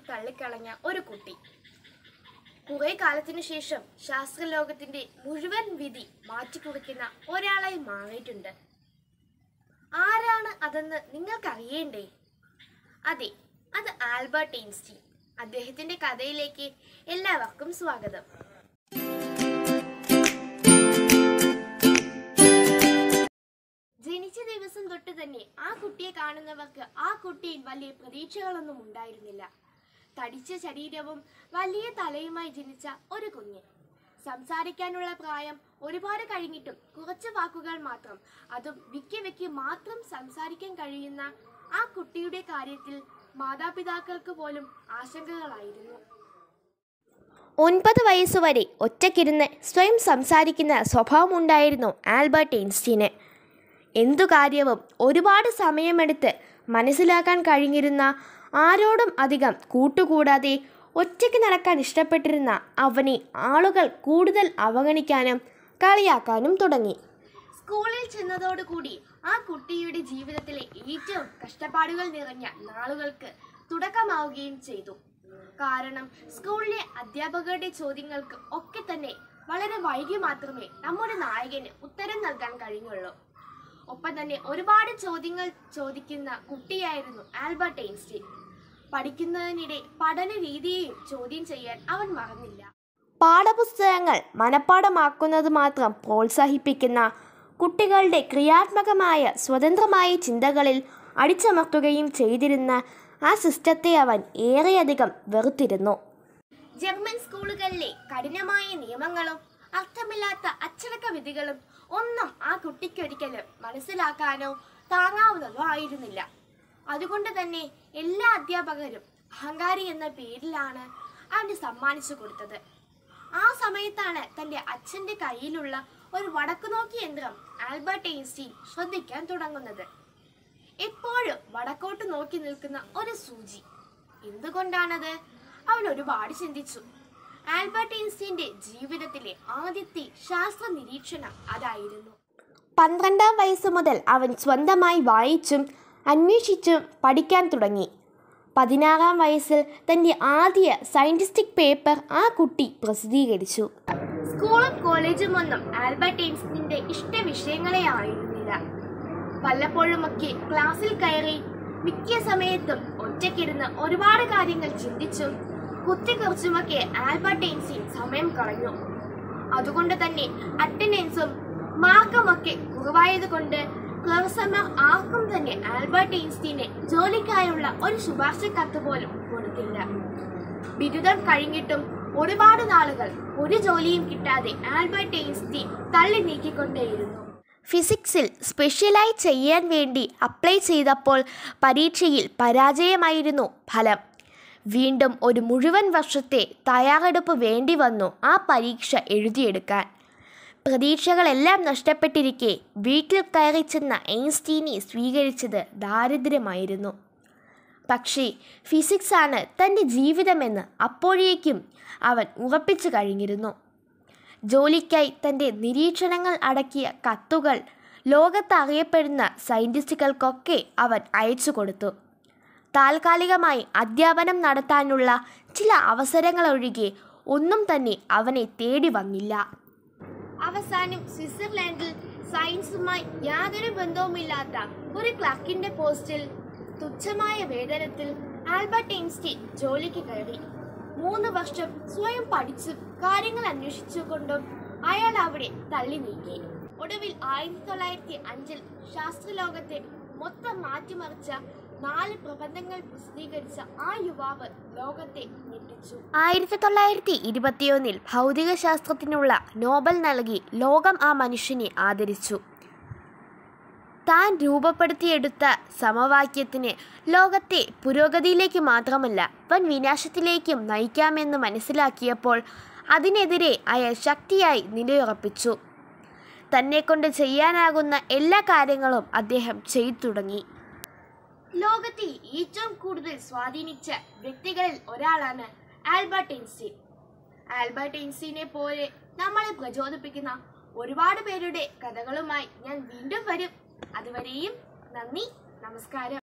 തള്ളിക്കളഞ്ഞ ഒരു കുട്ടി കുറെ കാലത്തിനു ശേഷം ശാസ്ത്രലോകത്തിന്റെ മുഴുവൻ വിധി മാറ്റിക്കുറിക്കുന്ന ഒരാളായി മാറിയിട്ടുണ്ട് ആരാണ് അതെന്ന് നിങ്ങൾക്കറിയേണ്ടേ അതെ അത് ആൽബർട്ട് ഐൻസ്റ്റീൻ അദ്ദേഹത്തിന്റെ കഥയിലേക്ക് എല്ലാവർക്കും സ്വാഗതം ജനിച്ച ദിവസം തൊട്ട് തന്നെ ആ കുട്ടിയെ കാണുന്നവർക്ക് ആ കുട്ടിയിൽ വലിയ പ്രതീക്ഷകളൊന്നും ഉണ്ടായിരുന്നില്ല തടിച്ച ശരീരവും വലിയ തലയുമായി ജനിച്ച ഒരു കുഞ്ഞ് സംസാരിക്കാനുള്ള പ്രായം ഒരുപാട് കഴിഞ്ഞിട്ടും കുറച്ച് വാക്കുകൾ മാത്രം അതും വിക്കി വെക്കി മാത്രം സംസാരിക്കാൻ കഴിയുന്ന ആ കുട്ടിയുടെ കാര്യത്തിൽ മാതാപിതാക്കൾക്ക് പോലും ആശങ്കകളായിരുന്നു ഒൻപത് വയസ്സുവരെ ഒറ്റയ്ക്കിരുന്ന് സ്വയം സംസാരിക്കുന്ന സ്വഭാവമുണ്ടായിരുന്നു ആൽബർട്ട് ഐൻസ്റ്റീന് എന്തു കാര്യവും ഒരുപാട് സമയമെടുത്ത് മനസ്സിലാക്കാൻ കഴിഞ്ഞിരുന്ന ആരോടും അധികം കൂട്ടുകൂടാതെ ഒറ്റയ്ക്ക് നടക്കാൻ ഇഷ്ടപ്പെട്ടിരുന്ന അവനെ ആളുകൾ കൂടുതൽ അവഗണിക്കാനും കളിയാക്കാനും തുടങ്ങി സ്കൂളിൽ ചെന്നതോടുകൂടി ആ കുട്ടിയുടെ ജീവിതത്തിലെ ഏറ്റവും കഷ്ടപ്പാടുകൾ നിറഞ്ഞ നാളുകൾക്ക് തുടക്കമാവുകയും ചെയ്തു കാരണം സ്കൂളിലെ അധ്യാപകരുടെ ചോദ്യങ്ങൾക്ക് ഒക്കെ തന്നെ വളരെ വൈകി മാത്രമേ നമ്മുടെ നായകന് ഉത്തരം നൽകാൻ കഴിഞ്ഞുള്ളൂ ഒപ്പം തന്നെ ഒരുപാട് ചോദ്യങ്ങൾ ചോദിക്കുന്ന കുട്ടിയായിരുന്നു ആൽബർട്ട് ഐൻസ്റ്റീൻ പഠിക്കുന്നതിനിടെ പഠന രീതിയെയും ചോദ്യം ചെയ്യാൻ അവൻ മറന്നില്ല പാഠപുസ്തകങ്ങൾ മനഃപ്പാടമാക്കുന്നത് മാത്രം പ്രോത്സാഹിപ്പിക്കുന്ന കുട്ടികളുടെ ക്രിയാത്മകമായ സ്വതന്ത്രമായ ചിന്തകളിൽ അടിച്ചമർത്തുകയും ചെയ്തിരുന്ന ആ സിസ്റ്റത്തെ അവൻ ഏറെയധികം വെറുത്തിരുന്നു ജർമ്മൻ സ്കൂളുകളിലെ കഠിനമായ നിയമങ്ങളും അർത്ഥമില്ലാത്ത അച്ചടക്ക വിധികളും ഒന്നും ആ കുട്ടിക്കൊരിക്കലും മനസ്സിലാക്കാനോ താങ്ങാവുന്നതോ ആയിരുന്നില്ല അതുകൊണ്ട് തന്നെ എല്ലാ അധ്യാപകരും അഹങ്കാരി എന്ന പേരിലാണ് അവന് സമ്മാനിച്ചു കൊടുത്തത് ആ സമയത്താണ് തന്റെ അച്ഛന്റെ കയ്യിലുള്ള ഒരു വടക്കുനോക്കി യന്ത്രം ആൽബർട്ട് ഐൻസ്റ്റീൻ ശ്രദ്ധിക്കാൻ തുടങ്ങുന്നത് എപ്പോഴും വടക്കോട്ട് നോക്കി നിൽക്കുന്ന ഒരു സൂചി എന്തുകൊണ്ടാണത് അവൻ ഒരുപാട് ചിന്തിച്ചു ആൽബർട്ട് ഐൻസ്റ്റീന്റെ ജീവിതത്തിലെ ആദ്യത്തെ ശാസ്ത്ര നിരീക്ഷണം അതായിരുന്നു പന്ത്രണ്ടാം വയസ്സ് മുതൽ അവൻ സ്വന്തമായി വായിച്ചും അന്വേഷിച്ചും പഠിക്കാൻ തുടങ്ങി പതിനാറാം വയസ്സിൽ തൻ്റെ ആദ്യ സയൻറ്റിസ്റ്റിക് പേപ്പർ ആ കുട്ടി പ്രസിദ്ധീകരിച്ചു സ്കൂളും കോളേജും ഒന്നും ആൽബർട്ട് ഐൻസ്റ്റീന്റെ ഇഷ്ട വിഷയങ്ങളെ ആയിരുന്നില്ല വല്ലപ്പോഴുമൊക്കെ ക്ലാസ്സിൽ കയറി മിക്ക സമയത്തും ഒറ്റയ്ക്കിരുന്ന് ഒരുപാട് കാര്യങ്ങൾ ചിന്തിച്ചും കുത്തിക്കുറിച്ചുമൊക്കെ ആൽബർട്ട് ഐൻസ്റ്റീൻ സമയം കളഞ്ഞു അതുകൊണ്ട് തന്നെ അറ്റൻഡൻസും മാർക്കുമൊക്കെ കുറവായതുകൊണ്ട് പ്രൊഫസർമാർ ആർക്കും തന്നെ ആൽബർട്ട് ഐൻസ്റ്റീനെ ജോലിക്കായുള്ള ഒരു ശുപാർശ കത്ത് പോലും കൊടുത്തില്ല ബിരുദം കഴിഞ്ഞിട്ടും ഒരുപാട് നാളുകൾ ഒരു ജോലിയും കിട്ടാതെ ആൽബർട്ട് ഐൻസ്റ്റീൻ തള്ളി നീക്കിക്കൊണ്ടേയിരുന്നു ഫിസിക്സിൽ സ്പെഷ്യലായി ചെയ്യാൻ വേണ്ടി അപ്ലൈ ചെയ്തപ്പോൾ പരീക്ഷയിൽ പരാജയമായിരുന്നു ഫലം വീണ്ടും ഒരു മുഴുവൻ വർഷത്തെ തയ്യാറെടുപ്പ് വേണ്ടി വന്നു ആ പരീക്ഷ എഴുതിയെടുക്കാൻ പ്രതീക്ഷകളെല്ലാം നഷ്ടപ്പെട്ടിരിക്കെ വീട്ടിൽ കയറി ചെന്ന ഐൻസ്റ്റീനെ സ്വീകരിച്ചത് ദാരിദ്ര്യമായിരുന്നു പക്ഷേ ഫിസിക്സാണ് തൻ്റെ ജീവിതമെന്ന് അപ്പോഴേക്കും അവൻ ഉറപ്പിച്ചു കഴിഞ്ഞിരുന്നു ജോലിക്കായി തൻ്റെ നിരീക്ഷണങ്ങൾ അടക്കിയ കത്തുകൾ ലോകത്ത് അറിയപ്പെടുന്ന സയൻറ്റിസ്റ്റുകൾക്കൊക്കെ അവൻ അയച്ചു കൊടുത്തു താൽക്കാലികമായി അധ്യാപനം നടത്താനുള്ള ചില അവസരങ്ങളൊഴികെ ഒന്നും തന്നെ അവനെ തേടി വന്നില്ല അവസാനം സ്വിറ്റ്സർലാൻഡിൽ സയൻസുമായി യാതൊരു ബന്ധവുമില്ലാത്ത ഒരു ക്ലർക്കിന്റെ പോസ്റ്റിൽ തുച്ഛമായ വേതനത്തിൽ ആൽബർട്ട് ഐൻസ്റ്റീൻ ജോലിക്ക് കയറി മൂന്ന് വർഷം സ്വയം പഠിച്ചും കാര്യങ്ങൾ അന്വേഷിച്ചുകൊണ്ടും അയാൾ അവിടെ തള്ളി നീക്കി ഒടുവിൽ ആയിരത്തി തൊള്ളായിരത്തി അഞ്ചിൽ ശാസ്ത്രലോകത്തെ മൊത്തം മാറ്റിമറിച്ച നാല് പ്രബന്ധങ്ങൾ പ്രസിദ്ധീകരിച്ച ആ യുവാവ് ലോകത്തെ ഞെട്ടിച്ചു ആയിരത്തി തൊള്ളായിരത്തി ഇരുപത്തിയൊന്നിൽ ഭൗതികശാസ്ത്രത്തിനുള്ള നോബൽ നൽകി ലോകം ആ മനുഷ്യനെ ആദരിച്ചു താൻ രൂപപ്പെടുത്തിയെടുത്ത സമവാക്യത്തിന് ലോകത്തെ പുരോഗതിയിലേക്ക് മാത്രമല്ല വൻ വിനാശത്തിലേക്കും നയിക്കാമെന്ന് മനസ്സിലാക്കിയപ്പോൾ അതിനെതിരെ അയാൾ ശക്തിയായി നിലയുറപ്പിച്ചു തന്നെക്കൊണ്ട് ചെയ്യാനാകുന്ന എല്ലാ കാര്യങ്ങളും അദ്ദേഹം ചെയ്തു തുടങ്ങി ലോകത്തെ ഏറ്റവും കൂടുതൽ സ്വാധീനിച്ച വ്യക്തികളിൽ ഒരാളാണ് ആൽബർട്ട് ഐൻസ്റ്റീൻ ആൽബർട്ട് ഐൻസ്റ്റീനെ പോലെ നമ്മളെ പ്രചോദിപ്പിക്കുന്ന ഒരുപാട് പേരുടെ കഥകളുമായി ഞാൻ വീണ്ടും വരും അതുവരെയും നന്ദി നമസ്കാരം